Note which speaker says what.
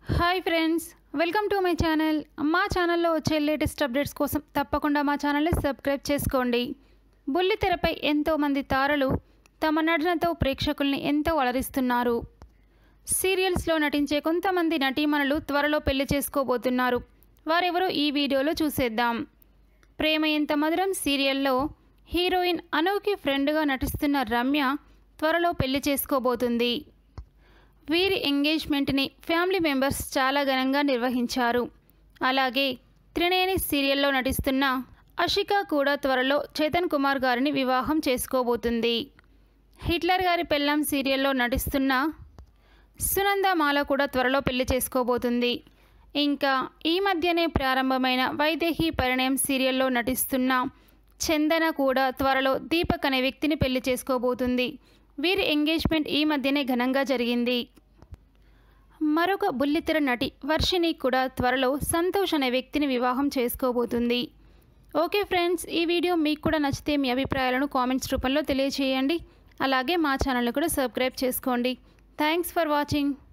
Speaker 1: hi friends welcome to my channel మా ఛానల్లో వచ్చే లేటెస్ట్ అప్డేట్స్ కోసం తప్పకుండా మా ఛానల్ని సబ్స్క్రైబ్ చేసుకోండి బుల్లితెరపై ఎంతోమంది తారలు తమ నటనతో ప్రేక్షకుల్ని ఎంతో అలరిస్తున్నారు సీరియల్స్లో నటించే కొంతమంది నటీమణులు త్వరలో పెళ్లి చేసుకోబోతున్నారు వారెవరో ఈ వీడియోలో చూసేద్దాం ప్రేమ ఎంత మధురం సీరియల్లో హీరోయిన్ అనూకి ఫ్రెండ్గా నటిస్తున్న రమ్య త్వరలో పెళ్లి చేసుకోబోతుంది వీరి ఎంగేజ్మెంట్ని ఫ్యామిలీ మెంబర్స్ చాలా ఘనంగా నిర్వహించారు అలాగే త్రినేని సీరియల్లో నటిస్తున్న అషిక కూడా త్వరలో చేతన్ కుమార్ గారిని వివాహం చేసుకోబోతుంది హిట్లర్ గారి పెళ్ళం సీరియల్లో నటిస్తున్న సునంద మాల కూడా త్వరలో పెళ్లి చేసుకోబోతుంది ఇంకా ఈ మధ్యనే ప్రారంభమైన వైదేహి పరిణయం సీరియల్లో నటిస్తున్న చందన కూడా త్వరలో దీపక్ అనే వ్యక్తిని పెళ్లి చేసుకోబోతుంది వీరి ఎంగేజ్మెంట్ ఈ మధ్యనే ఘనంగా జరిగింది మరొక బుల్లితెర నటి వర్షిని కూడా త్వరలో సంతోష్ అనే వ్యక్తిని వివాహం చేసుకోబోతుంది ఓకే ఫ్రెండ్స్ ఈ వీడియో మీకు కూడా నచ్చితే మీ అభిప్రాయాలను కామెంట్స్ రూపంలో తెలియజేయండి అలాగే మా ఛానల్ని కూడా సబ్స్క్రైబ్ చేసుకోండి థ్యాంక్స్ ఫర్ వాచింగ్